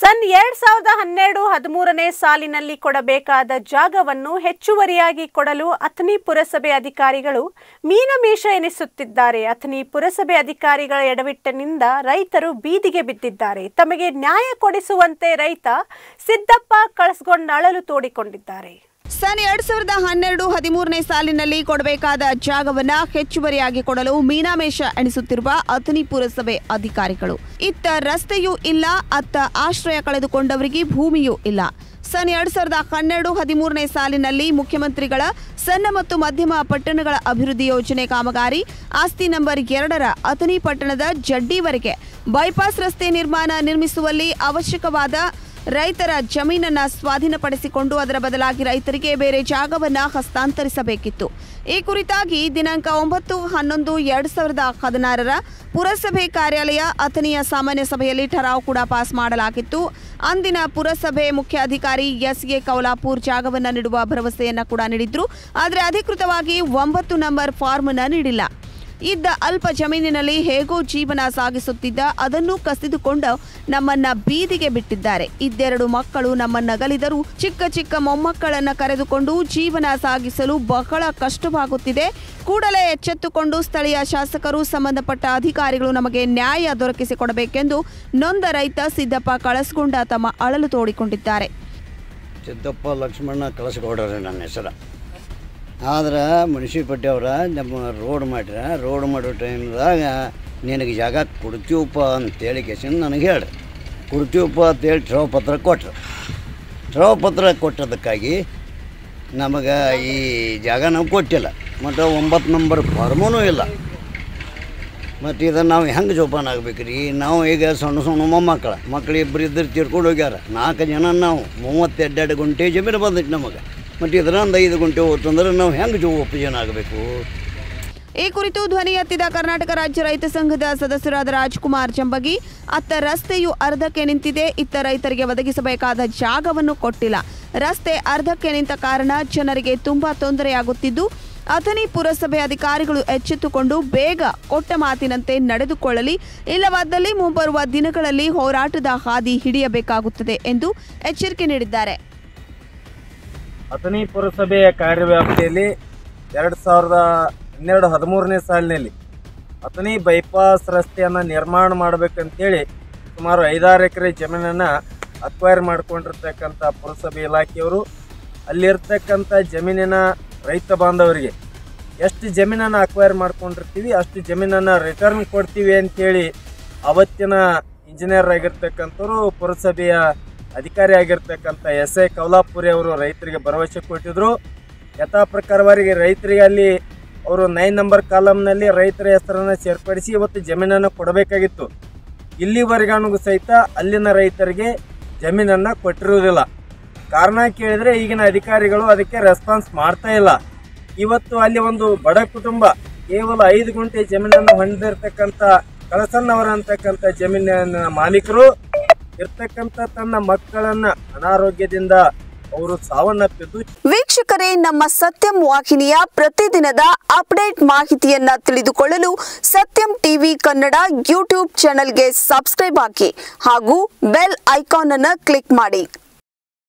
ಸನ್ ಎರಡ್ ಸಾವಿರದ ಹನ್ನೆರಡು ಹದಿಮೂರನೇ ಸಾಲಿನಲ್ಲಿ ಕೊಡಬೇಕಾದ ಜಾಗವನ್ನು ಹೆಚ್ಚುವರಿಯಾಗಿ ಕೊಡಲು ಅಥಣಿ ಪುರಸಭೆ ಅಧಿಕಾರಿಗಳು ಮೀನಮೇಷ ಎನಿಸುತ್ತಿದ್ದಾರೆ ಅಥಣಿ ಪುರಸಭೆ ಅಧಿಕಾರಿಗಳ ಎಡವಿಟ್ಟಿನಿಂದ ರೈತರು ಬೀದಿಗೆ ಬಿದ್ದಿದ್ದಾರೆ ತಮಗೆ ನ್ಯಾಯ ಕೊಡಿಸುವಂತೆ ರೈತ ಸಿದ್ದಪ್ಪ ಕಳಸ್ಗೊಂಡ ಅಳಲು ತೋಡಿಕೊಂಡಿದ್ದಾರೆ ಸನ್ ಎರಡ್ ಸಾವಿರದ ಹನ್ನೆರಡು ಹದಿಮೂರನೇ ಸಾಲಿನಲ್ಲಿ ಕೊಡಬೇಕಾದ ಜಾಗವನ್ನ ಹೆಚ್ಚುವರಿಯಾಗಿ ಕೊಡಲು ಮೀನಾಮೇಷ ಎಣಿಸುತ್ತಿರುವ ಅಥಣಿ ಪುರಸಭೆ ಅಧಿಕಾರಿಗಳು ಇತ್ತ ರಸ್ತೆಯೂ ಇಲ್ಲ ಅತ್ತ ಆಶ್ರಯ ಕಳೆದುಕೊಂಡವರಿಗೆ ಭೂಮಿಯೂ ಇಲ್ಲ ಸನ್ ಎರಡ್ ಸಾವಿರದ ಹನ್ನೆರಡು ಹದಿಮೂರನೇ ಸಾಲಿನಲ್ಲಿ ಮುಖ್ಯಮಂತ್ರಿಗಳ ಸಣ್ಣ ಮತ್ತು ಮಧ್ಯಮ ಪಟ್ಟಣಗಳ ಅಭಿವೃದ್ಧಿ ಯೋಜನೆ ಕಾಮಗಾರಿ ಆಸ್ತಿ ನಂಬರ್ ಎರಡರ ಅಥಣಿ ಪಟ್ಟಣದ ಜಡ್ಡಿವರೆಗೆ ಬೈಪಾಸ್ ರಸ್ತೆ ನಿರ್ಮಾಣ ನಿರ್ಮಿಸುವಲ್ಲಿ ಅವಶ್ಯಕವಾದ ರೈತರ ಜಮೀನನ್ನ ಸ್ವಾಧೀನಪಡಿಸಿಕೊಂಡು ಅದರ ಬದಲಾಗಿ ರೈತರಿಗೆ ಬೇರೆ ಜಾಗವನ್ನ ಹಸ್ತಾಂತರಿಸಬೇಕಿತ್ತು ಈ ಕುರಿತಾಗಿ ದಿನಾಂಕ ಒಂಬತ್ತು ಹನ್ನೊಂದು ಎರಡ್ ಸಾವಿರದ ಹದಿನಾರರ ಪುರಸಭೆ ಕಾರ್ಯಾಲಯ ಅಥಣಿಯ ಸಾಮಾನ್ಯ ಸಭೆಯಲ್ಲಿ ಠರಾವ್ ಕೂಡ ಪಾಸ್ ಮಾಡಲಾಗಿತ್ತು ಅಂದಿನ ಪುರಸಭೆ ಮುಖ್ಯಾಧಿಕಾರಿ ಎಸ್ ಎ ಕೌಲಾಪುರ್ ಜಾಗವನ್ನ ನೀಡುವ ಭರವಸೆಯನ್ನ ಕೂಡ ನೀಡಿದ್ರು ಆದರೆ ಅಧಿಕೃತವಾಗಿ ಒಂಬತ್ತು ನಂಬರ್ ಫಾರ್ಮ್ನ ನೀಡಿಲ್ಲ ಇದ್ದ ಅಲ್ಪ ಜಮೀನಿನಲ್ಲಿ ಹೇಗೋ ಜೀವನ ಸಾಗಿಸುತ್ತಿದ್ದ ಅದನ್ನು ಕಸಿದುಕೊಂಡು ನಮ್ಮನ್ನ ಬೀದಿಗೆ ಬಿಟ್ಟಿದ್ದಾರೆ ಇದ್ದೆರಡು ಮಕ್ಕಳು ನಮ್ಮನ್ನಗಲಿದರು ಚಿಕ್ಕ ಚಿಕ್ಕ ಮೊಮ್ಮಕ್ಕಳನ್ನ ಕರೆದುಕೊಂಡು ಜೀವನ ಸಾಗಿಸಲು ಬಹಳ ಕಷ್ಟವಾಗುತ್ತಿದೆ ಕೂಡಲೇ ಎಚ್ಚೆತ್ತುಕೊಂಡು ಸ್ಥಳೀಯ ಶಾಸಕರು ಸಂಬಂಧಪಟ್ಟ ಅಧಿಕಾರಿಗಳು ನಮಗೆ ನ್ಯಾಯ ದೊರಕಿಸಿಕೊಡಬೇಕೆಂದು ನೊಂದ ರೈತ ಸಿದ್ದಪ್ಪ ಕಳಸ್ಗೊಂಡ ತಮ್ಮ ಅಳಲು ತೋಡಿಕೊಂಡಿದ್ದಾರೆ ಸಿದ್ದಪ್ಪ ಲಕ್ಷ್ಮಣ ಕಳಸ್ಗೌಡ್ರಿ ನನ್ನ ಹೆಸರು ಆದ್ರೆ ಮುನ್ಸಿಪಲ್ಟಿ ಅವ್ರ ನಮ್ಮ ರೋಡ್ ಮಾಡ್ರ ರೋಡ್ ಮಾಡೋ ಟೈಮ್ದಾಗ ನಿನಗೆ ಜಾಗ ಕೊಡ್ತೀವಪ್ಪ ಅಂತೇಳಿ ಕೇಸಿಂದ ನನಗೆ ಹೇಳ್ರಿ ಕೊಡ್ತೀವಪ್ಪ ಅಂತೇಳಿ ಠರಾವ್ ಪತ್ರ ಕೊಟ್ರು ಠರಾವ್ ಪತ್ರ ಕೊಟ್ಟದಕ್ಕಾಗಿ ನಮಗೆ ಈ ಜಾಗ ನಾವು ಕೊಟ್ಟಿಲ್ಲ ಮತ್ತು ಒಂಬತ್ತು ನಂಬರ್ ಫಾರ್ಮೂ ಇಲ್ಲ ಮತ್ತು ಇದನ್ನು ನಾವು ಹೆಂಗೆ ಜೋಪಾನ ಆಗ್ಬೇಕು ರೀ ನಾವು ಈಗ ಸಣ್ಣ ಸಣ್ಣ ಮೊಮ್ಮಕ್ಕಳ ಮಕ್ಳು ಇಬ್ಬರು ಇದ್ದರು ತೀರ್ಕೊಂಡು ಹೋಗ್ಯಾರ ನಾಲ್ಕು ಜನ ನಾವು ಮೂವತ್ತೆರಡು ಗುಂಟೆ ಜಮೀನು ಬಂದೈತೆ ನಮಗೆ ಮತ್ತು ಇದರಿಂದ ಐದು ಗುಂಟೆ ಹೋಯ್ತು ಅಂದ್ರೆ ನಾವು ಹೆಂಗೆ ಜೋ ಉಪಜನ ಆಗಬೇಕು ಈ ಕುರಿತು ಧ್ವನಿ ಎತ್ತಿದ ಕರ್ನಾಟಕ ರಾಜ್ಯ ರೈತ ಸಂಘದ ಸದಸ್ಯರಾದ ರಾಜ್ಕುಮಾರ್ ಚಂಬಗಿ ಅತ್ತ ರಸ್ತೆಯು ಅರ್ಧಕ್ಕೆ ನಿಂತಿದೆ ಇತ್ತ ರೈತರಿಗೆ ಒದಗಿಸಬೇಕಾದ ಜಾಗವನ್ನು ಕೊಟ್ಟಿಲ್ಲ ರಸ್ತೆ ಅರ್ಧಕ್ಕೆ ನಿಂತ ಕಾರಣ ಜನರಿಗೆ ತುಂಬಾ ತೊಂದರೆಯಾಗುತ್ತಿದ್ದು ಅಥಣಿ ಪುರಸಭೆ ಅಧಿಕಾರಿಗಳು ಎಚ್ಚೆತ್ತುಕೊಂಡು ಬೇಗ ಕೊಟ್ಟ ಮಾತಿನಂತೆ ನಡೆದುಕೊಳ್ಳಲಿ ಇಲ್ಲವಾದಲ್ಲಿ ಮುಂಬರುವ ದಿನಗಳಲ್ಲಿ ಹೋರಾಟದ ಹಾದಿ ಹಿಡಿಯಬೇಕಾಗುತ್ತದೆ ಎಂದು ಎಚ್ಚರಿಕೆ ನೀಡಿದ್ದಾರೆ ಅಥಣಿ ಪುರಸಭೆಯ ಕಾರ್ಯವ್ಯಾಪ್ತಿಯಲ್ಲಿ ಎರಡು ಸಾವಿರದ ಹನ್ನೆರಡು ಹದಿಮೂರನೇ ಸಾಲಿನಲ್ಲಿ ಅಥಣಿ ಬೈಪಾಸ್ ರಸ್ತೆಯನ್ನು ನಿರ್ಮಾಣ ಮಾಡಬೇಕಂತೇಳಿ ಸುಮಾರು ಐದಾರು ಎಕರೆ ಜಮೀನನ್ನು ಅಕ್ವೈರ್ ಮಾಡಿಕೊಂಡಿರ್ತಕ್ಕಂಥ ಪುರಸಭೆ ಇಲಾಖೆಯವರು ಅಲ್ಲಿರ್ತಕ್ಕಂಥ ಜಮೀನಿನ ರೈತ ಬಾಂಧವರಿಗೆ ಎಷ್ಟು ಜಮೀನನ್ನು ಅಕ್ವೈರ್ ಮಾಡ್ಕೊಂಡಿರ್ತೀವಿ ಅಷ್ಟು ಜಮೀನನ್ನು ರಿಟರ್ನ್ ಕೊಡ್ತೀವಿ ಅಂತೇಳಿ ಅವತ್ತಿನ ಇಂಜಿನಿಯರ್ ಆಗಿರ್ತಕ್ಕಂಥವ್ರು ಪುರಸಭೆಯ ಅಧಿಕಾರಿ ಆಗಿರ್ತಕ್ಕಂಥ ಎಸ್ ಐ ಕೌಲಾಪುರಿ ಅವರು ರೈತರಿಗೆ ಭರವಸೆ ಕೊಟ್ಟಿದ್ರು ಯಥಾ ಪ್ರಕಾರವಾಗಿ ರೈತರಿಗೆ ಅಲ್ಲಿ ಅವರು ನೈನ್ ನಂಬರ್ ಕಾಲಮ್ನಲ್ಲಿ ರೈತರ ಹೆಸರನ್ನು ಸೇರ್ಪಡಿಸಿ ಇವತ್ತು ಜಮೀನನ್ನು ಕೊಡಬೇಕಾಗಿತ್ತು ಇಲ್ಲಿವರೆಗೂ ಸಹಿತ ಅಲ್ಲಿನ ರೈತರಿಗೆ ಜಮೀನನ್ನು ಕೊಟ್ಟಿರುವುದಿಲ್ಲ ಕಾರಣ ಕೇಳಿದರೆ ಈಗಿನ ಅಧಿಕಾರಿಗಳು ಅದಕ್ಕೆ ರೆಸ್ಪಾನ್ಸ್ ಮಾಡ್ತಾ ಇಲ್ಲ ಇವತ್ತು ಅಲ್ಲಿ ಒಂದು ಬಡ ಕುಟುಂಬ ಕೇವಲ ಐದು ಗುಂಟೆ ಜಮೀನನ್ನು ಹೊಂದಿರತಕ್ಕಂಥ ಕಳಸನ್ನವರ ಅಂತಕ್ಕಂಥ ಜಮೀನಿನ ಮಾಲೀಕರು ಇರ್ತಕ್ಕಂಥ ತನ್ನ ಮಕ್ಕಳನ್ನ ಅನಾರೋಗ್ಯದಿಂದ ಅವರು ಸಾವನ್ನಪ್ಪಿದ್ದು ವೀಕ್ಷಕರೇ ನಮ್ಮ ಸತ್ಯಂ ವಾಹಿನಿಯ ಪ್ರತಿದಿನದ ಅಪ್ಡೇಟ್ ಮಾಹಿತಿಯನ್ನ ತಿಳಿದುಕೊಳ್ಳಲು ಸತ್ಯಂ ಟಿವಿ ಕನ್ನಡ ಯೂಟ್ಯೂಬ್ ಚಾನೆಲ್ಗೆ ಸಬ್ಸ್ಕ್ರೈಬ್ ಹಾಕಿ ಹಾಗೂ ಬೆಲ್ ಐಕಾನ್ ಅನ್ನು ಕ್ಲಿಕ್ ಮಾಡಿ